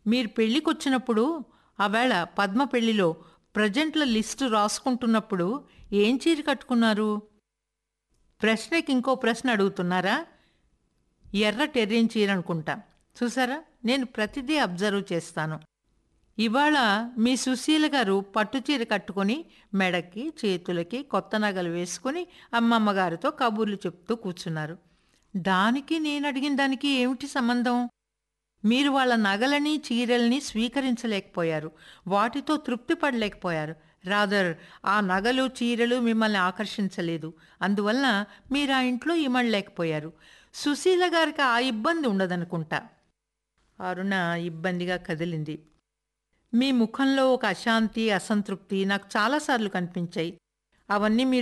మీరు పెళ్ళికొచ్చినప్పుడు ఆవేళ పద్మ పెళ్లిలో ప్రజెంట్ల లిస్టు రాసుకుంటున్నప్పుడు ఏం చీర కట్టుకున్నారు ప్రశ్నకి ఇంకో ప్రశ్న అడుగుతున్నారా ఎర్ర టెర్రిన్ చీర అనుకుంటా చూసారా నేను ప్రతిదీ అబ్జర్వ్ చేస్తాను ఇవాళ మీ సుశీల గారు పట్టుచీర కట్టుకొని మెడకి చేతులకి కొత్త నగలు వేసుకొని అమ్మమ్మ గారితో కబుర్లు చెప్తూ కూర్చున్నారు దానికి నేను అడిగిన దానికి ఏమిటి సంబంధం మీరు వాళ్ళ నగలని చీరల్ని స్వీకరించలేకపోయారు వాటితో తృప్తి పడలేకపోయారు రాదర్ ఆ నగలు చీరలు మిమ్మల్ని ఆకర్షించలేదు అందువలన మీరు ఆ ఇంట్లో ఇమడలేకపోయారు సుశీల గారికి ఆ ఇబ్బంది ఉండదనుకుంటా అరుణ ఇబ్బందిగా కదిలింది మీ ముఖంలో ఒక అశాంతి అసంతృప్తి నాకు చాలాసార్లు కనిపించాయి అవన్నీ మీరు